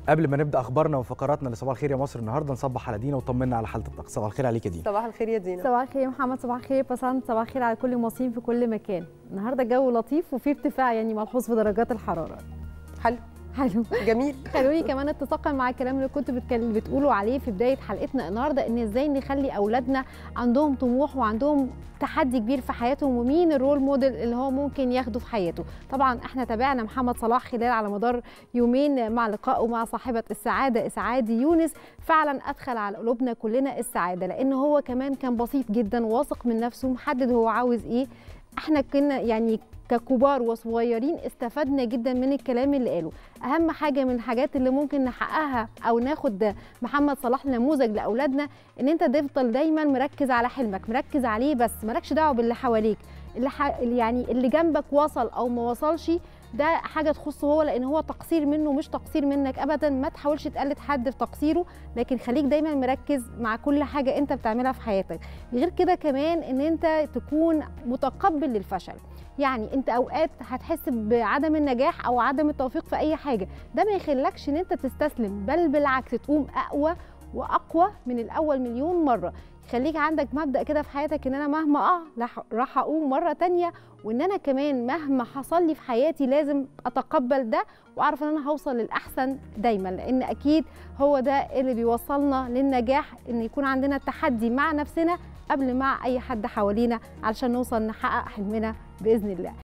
قبل ما نبدا اخبارنا وفقراتنا لصباح الخير يا مصر النهارده نصبح على دينا وطمنا على حاله الطقس صباح الخير عليك يا دينا صباح الخير يا دينا صباح الخير يا محمد صباح الخير يا بسنت صباح الخير على كل المصريين في كل مكان النهارده الجو لطيف وفي ارتفاع يعني ملحوظ في درجات الحراره حلو حلو جميل خلوني كمان اتساقا مع الكلام اللي كنت بتكلم بتقولوا عليه في بدايه حلقتنا النهارده ان ازاي نخلي اولادنا عندهم طموح وعندهم تحدي كبير في حياتهم ومين الرول موديل اللي هو ممكن ياخده في حياته طبعا احنا تابعنا محمد صلاح خلال على مدار يومين مع لقائه مع صاحبه السعاده اسعاد يونس فعلا ادخل على قلوبنا كلنا السعاده لان هو كمان كان بسيط جدا واثق من نفسه محدد هو عاوز ايه احنا كنا يعني ككبار وصغيرين استفدنا جدا من الكلام اللي قاله اهم حاجه من الحاجات اللي ممكن نحققها او ناخد محمد صلاح نموذج لاولادنا ان انت تفضل دايما مركز على حلمك مركز عليه بس مالكش دعوه باللي حواليك اللي ح... يعني اللي جنبك وصل او ما وصلش ده حاجه تخصه هو لان هو تقصير منه مش تقصير منك ابدا ما تحاولش تقلد حد في تقصيره لكن خليك دايما مركز مع كل حاجه انت بتعملها في حياتك غير كده كمان ان انت تكون متقبل للفشل يعني انت اوقات هتحس بعدم النجاح او عدم التوفيق في اي حاجه ده ما يخلكش ان انت تستسلم بل بالعكس تقوم اقوى واقوى من الاول مليون مره خليك عندك مبدا كده في حياتك ان انا مهما اقع راح اقوم مره تانية وان انا كمان مهما حصل لي في حياتي لازم اتقبل ده واعرف ان انا هوصل للاحسن دايما لان اكيد هو ده اللي بيوصلنا للنجاح ان يكون عندنا تحدي مع نفسنا قبل مع اي حد حوالينا علشان نوصل نحقق حلمنا باذن الله